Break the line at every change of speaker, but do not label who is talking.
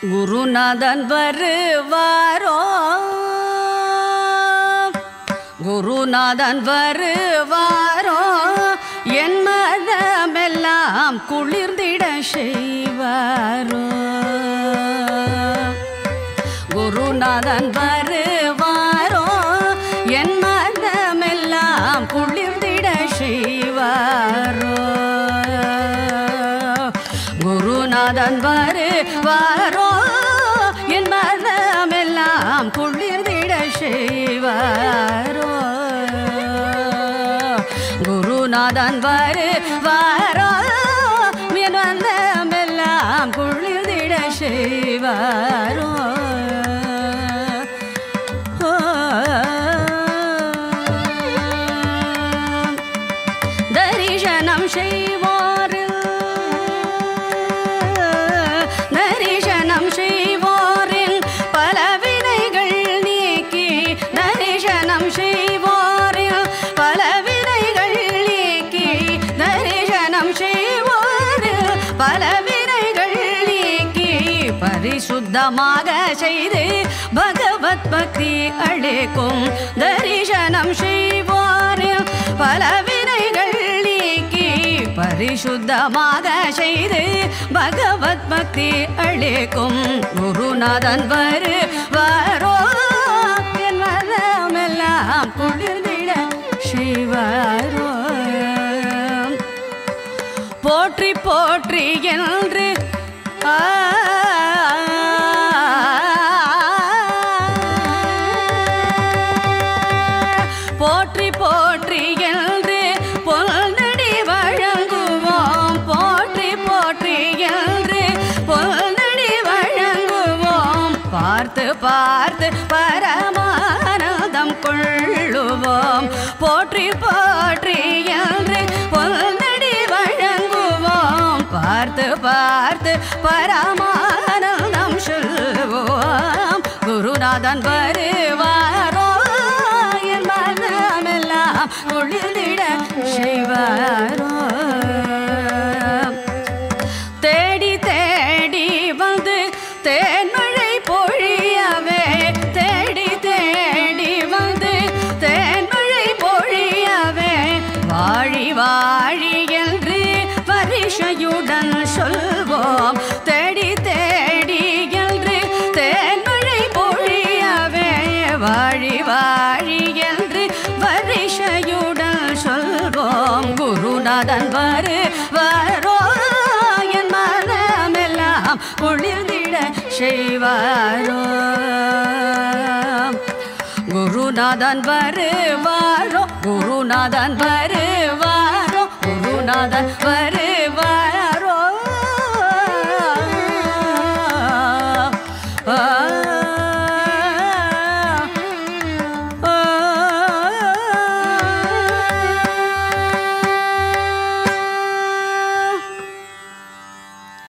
குருநாதன் வருவாரோ குருநாதன் வருவாரோ என் மனமெல்லாம் குளிர்ந்திட செய்வாரோ குருநாதன் வருவாரோ என் மனமெல்லாம் குளிர்ந்திட செய்வாரோ குருநாதன் வருவாரோ என் மனமெல்லாம் குளிர்ந்திட செய்வாரோ குருநாதன் வருவாரோ என் மனமெல்லாம் குளிர்ந்திட செய்வாரோ தரிசனம் செய்வோரில் தரிசனம் செய்வோரின் பல வினைகள் நீக்கி தரிசனம் செய்வோரில் பல வினைகள் நீக்கி தரிசனம் செய்வோரில் பல வினைகள் நீக்கி பரிசுத்தமாக செய்து பகவத் பக்தி அளிக்கும் தரிசனம் செய்வோரில் பல வினைகள் நீக்கி பரிசுத்தமாக செய்து பகவத் பக்தி அளிக்கும் குருநாதன் வரு வரோ என் மனமெல்லாம் குளிர்ந்திட செய்வாரோ போற்றி போற்றி என்று ஆ போற்றி போற்றி என்று பொல்நடி வழங்குவோம் போற்றி போற்றி என்று பொல்நடி வழங்குவோம் பார்த்து பார்த்து பரமானந்தம் கொள்ளுவோம் போற்றி போற்றி என்று பொல்நடி வழங்குவோம் பார்த்து பார்த்து பரமானந்தம் சொல்வோம் குருநாதன் வருவாரோ என் மனமெல்லாம் குளிர்ந்திட செய்வாரோ தேடி தேடி வந்து தேன்மழை பொழியவே தேடி தேடி வந்து தேன்மழை பொழியவே வாழி வாழி என்று பரிசையுடன் சொல்வோம் தேடி தேடி என்று தேன்மழை பொழியவே வாழி வாழி என்று வரிசையுடன் சொல்வோம் குருநாதன் வரு வரோ என் மனமெல்லாம் குளிர்ந்திட செய்வாரோ குருநாதன் வருவாரோ குருநாதன் வருவாரோ குருநாதன் வரு